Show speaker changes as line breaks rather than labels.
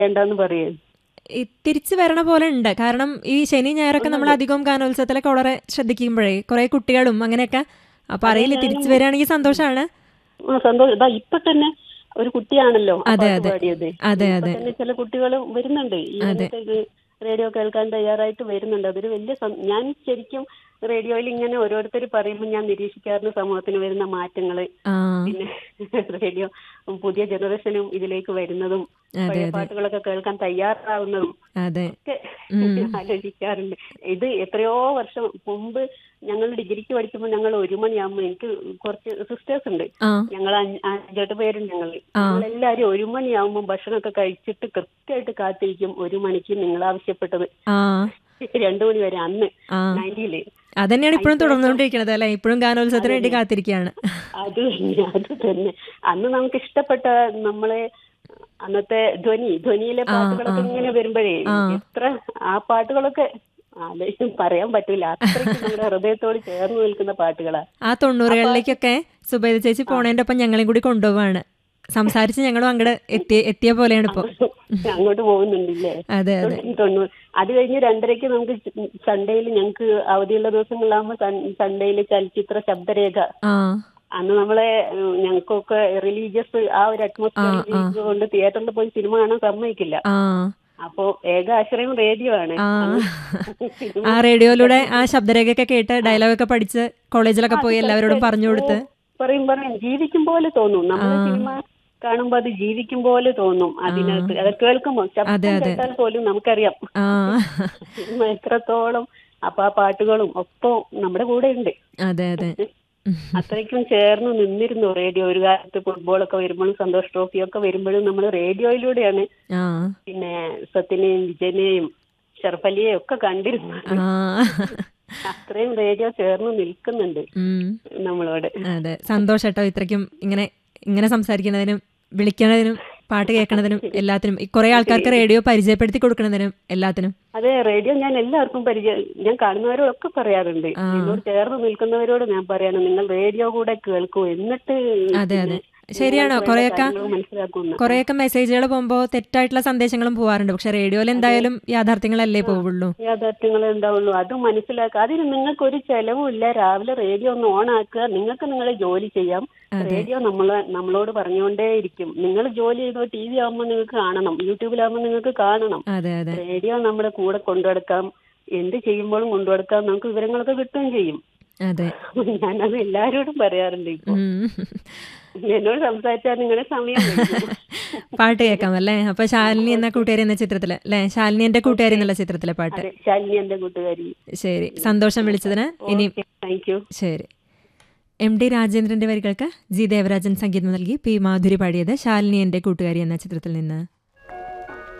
വേണ്ടെന്ന് പറയേ
ഈ തിരിച്ചു വരണ പോലെ ഉണ്ട് കാരണം ഈ ശനി ഞായറൊക്കെ നമ്മൾ അധികം ഗാനോത്സവത്തിലൊക്കെ വളരെ ശ്രദ്ധിക്കുമ്പോഴേ കുറെ കുട്ടികളും അങ്ങനെയൊക്കെ അപ്പൊ അറിയില്ല തിരിച്ചു വരികയാണെങ്കിൽ സന്തോഷമാണ്
ആ, സന്തോഷം ഇതാ ഇപ്പൊ തന്നെ ഒരു കുട്ടിയാണല്ലോ ആ
അതെ,
പാട്ട്
അതെ.
പാടിയത്
അതെ,
ഇപ്പൊ
അതെ.
തന്നെ ചില കുട്ടികൾ വരുന്നുണ്ട് ഈ രംഗത്തേക്ക് റേഡിയോ കേൾക്കാൻ തയ്യാറായിട്ട് വരുന്നുണ്ട് അതൊരു വലിയ സം- ഞാൻ ശരിക്കും റേഡിയോയിൽ ഇങ്ങനെ ഓരോരുത്തർ പറയുമ്പോൾ ഞാൻ നിരീക്ഷിക്കാറുണ്ട് സമൂഹത്തിന് വരുന്ന മാറ്റങ്ങള്
ആ
പിന്നെ റേഡിയോ പുതിയ ജനറേഷനും ഇതിലേക്ക് വരുന്നതും
അതെ
പഴയ
അതെ
പാട്ടുകളൊക്കെ കേൾക്കാൻ തയ്യാറാവുന്നതും
അതെ
ഒക്കെ
ഉം.
ആലോചിക്കാറുണ്ട് ഇത് എത്രയോ വർഷം മുമ്പ് ഞങ്ങൾ ഡിഗ്രിക്ക് പഠിക്കുമ്പോൾ ഞങ്ങൾ ഒരു മണിയാകുമ്പോൾ എനിക്ക് കുറച്ച് സിസ്റ്റേഴ്സ് ഉണ്ട്
ആ
ഞങ്ങൾ അഞ്ചെട്ട് പേരുണ്ട് ഞങ്ങൾ ഞങ്ങളെല്ലാരും ഒരു മണിയാകുമ്പോൾ ഭക്ഷണമൊക്കെ കഴിച്ചിട്ട് കൃത്യമായിട്ട് കാത്തിരിക്കും ഒരു മണിക്ക് നിങ്ങൾ ആവശ്യപ്പെട്ടത്
ആ
രണ്ടു മണി വരെ അന്ന്
ആ
നയൻറ്റിയില്
അതന്നെയാണ് ഇപ്പോഴും തുടർന്നുകൊണ്ടിരിക്കുന്നത് അല്ലെ ഇപ്പോഴും ഗാനോത്സവത്തിന് വേണ്ടി കാത്തിരിക്കുകയാണ്
അത് തന്നെ അത് തന്നെ അന്ന് നമുക്ക് ഇഷ്ടപ്പെട്ട നമ്മളെ അന്നത്തെ ധ്വനി ധ്വനിയിലെ പാട്ടുകളൊക്കെ ഇങ്ങനെ വരുമ്പോഴേ എത്ര ആ പാട്ടുകളൊക്കെ ആലോചിച്ച് പറയാൻ പറ്റൂല അത്രയ്ക്ക് നമ്മുടെ ഹൃദയത്തോട് ചേർന്ന് നിൽക്കുന്ന പാട്ടുകളാ
ആ തൊണ്ണൂറുകളിലേക്കൊക്കെ സുബൈദ ചേച്ചി പോണേന്റെ ഒപ്പം ഞങ്ങളെയും കൂടി കൊണ്ടുപോവാണ് സംസാരിച്ച് ഞങ്ങളും അങ്ങോട്ട് എത്തിയ എത്തിയ പോലെയാണ് ഇപ്പൊ
അങ്ങോട്ട് പോകുന്നുണ്ടല്ലേ
അതെ അതെ
തൊണ്ണൂറ് അത് കഴിഞ്ഞ് രണ്ടരയ്ക്ക് നമുക്ക് സൺഡേയിൽ ഞങ്ങൾക്ക് അവധിയുള്ള ദിവസങ്ങളിലാകുമ്പോൾ സൺഡേയിൽ ചലച്ചിത്ര ശബ്ദരേഖ
ആ
അന്ന് നമ്മളെ ഉം, ഞങ്ങൾക്കൊക്കെ റിലീജിയസ് ആ ഒരു അറ്റ്മോസ്ഫിയർ കൊണ്ട് തിയേറ്ററിൽ പോയി സിനിമ കാണാൻ സമ്മതിക്കില്ല
ആ
അപ്പോ ഏക ആശ്രയം റേഡിയോ ആണ്
ആ
അന്ന് സിനിമ
ആ റേഡിയോയിലൂടെ ആ ശബ്ദരേഖയൊക്കെ കേട്ട് ഡയലോഗൊക്കെ പഠിച്ച് കോളേജിലൊക്കെ പോയി എല്ലാവരോടും പറഞ്ഞു കൊടുത്ത്
പറയും പറയും ജീവിക്കും പോലെ തോന്നും നമ്മൾ സിനിമ കാണുമ്പോ അത് ജീവിക്കും പോലെ തോന്നും അതിനകത്ത് അത് കേൾക്കുമ്പോൾ ശബ്ദം കേട്ടാൽ പോലും നമുക്കറിയാം
ആ
സിനിമ എത്രത്തോളം അപ്പൊ ആ പാട്ടുകളും ഒപ്പം നമ്മുടെ കൂടെ ഉണ്ട്
അതെ അതെ
അത്രയ്ക്കും ചേർന്ന് നിന്നിരുന്നു റേഡിയോ ഒരു കാലത്ത് ഫുട്ബോളൊക്കെ വരുമ്പോഴും സന്തോഷ് ട്രോഫിയൊക്കെ വരുമ്പോഴും നമ്മൾ റേഡിയോയിലൂടെയാണ്
ആ
പിന്നെ സത്യനെയും വിജയനെയും ഷർഫലിയെയും ഒക്കെ കണ്ടിരുന്നത്
ആ
അത്രയും റേഡിയോ ചേർന്ന് നിൽക്കുന്നുണ്ട്
ഉം
നമ്മളോട്
അതെ സന്തോഷം കേട്ടോ ഇത്രയ്ക്കും ഇങ്ങനെ ഇങ്ങനെ സംസാരിക്കുന്നതിനും വിളിക്കുന്നതിനും പാട്ട് കേൾക്കുന്നതിനും എല്ലാത്തിനും ഈ കുറെ ആൾക്കാർക്ക് റേഡിയോ പരിചയപ്പെടുത്തി കൊടുക്കുന്നതിനും എല്ലാത്തിനും
അതെ റേഡിയോ ഞാൻ എല്ലാവർക്കും പരിചയം ഞാൻ കാണുന്നവരോടൊക്കെ പറയാറുണ്ട് എന്നോട് ചേർന്ന് നിൽക്കുന്നവരോട് ഞാൻ പറയാണ് നിങ്ങൾ റേഡിയോ കൂടെ കേൾക്കൂ എന്നിട്ട്
അതെ അതെ
പിന്നെ
ശരിയാണോ
നിങ്ങൾക്ക്
കുറെയൊക്കെ
വേണ്ട കാര്യങ്ങൾ മനസ്സിലാക്കുന്നു
കുറെയൊക്കെ മെസ്സേജുകൾ പോകുമ്പോൾ തെറ്റായിട്ടുള്ള സന്ദേശങ്ങളും പോവാറുണ്ട് പക്ഷെ റേഡിയോയിൽ എന്തായാലും യാഥാർത്ഥ്യങ്ങളല്ലേ പോവുള്ളൂ
യാഥാർത്ഥ്യങ്ങൾ ഉണ്ടാവുള്ളൂ അത് മനസ്സിലാക്കുക അതിന് നിങ്ങൾക്ക് ഒരു ചെലവും ഇല്ല രാവിലെ റേഡിയോ ഒന്ന് ഓൺ ആക്കുക നിങ്ങൾക്ക് നിങ്ങളെ ജോലി ചെയ്യാം റേഡിയോ നമ്മളെ നമ്മളോട് പറഞ്ഞുകൊണ്ടേയിരിക്കും നിങ്ങൾ ജോലി ചെയ്തോ ടി വി ആകുമ്പോൾ നിങ്ങൾക്ക് കാണണം യൂട്യൂബിലാകുമ്പോൾ നിങ്ങൾക്ക് കാണണം
അതെ അതെ
റേഡിയോ നമ്മുടെ കൂടെ കൊണ്ടുനടക്കാം എന്ത് ചെയ്യുമ്പോഴും കൊണ്ടുനടക്കാം നമുക്ക് വിവരങ്ങളൊക്കെ കിട്ടുകയും ചെയ്യും
അതെ
ഞാനത് എല്ലാരോടും പറയാറുണ്ട് ഇപ്പൊ
ഉം.
എന്നോട് സംസാരിച്ചാൽ നിങ്ങളുടെ സമയം കഴിഞ്ഞു.
പാട്ട് കേൾക്കാം അല്ലേ അപ്പൊ ശാലിനി എന്ന കൂട്ടുകാരി എന്ന ചിത്രത്തില് അല്ലേ ശാലിനി എന്റെ കൂട്ടുകാരി എന്നുള്ള ചിത്രത്തിലെ പാട്ട്
അതെ ശാലിനി എന്റെ കൂട്ടുകാരി
ശരി സന്തോഷം വിളിച്ചതിന് ഇനി
താങ്ക് യു
ശരി എം ഡി രാജേന്ദ്രന്റെ വരികൾക്ക് ജി ദേവരാജൻ സംഗീതം നൽകി പി മാധുരി പാടിയത് ശാലിനി എന്റെ കൂട്ടുകാരി എന്ന ചിത്രത്തിൽ നിന്ന്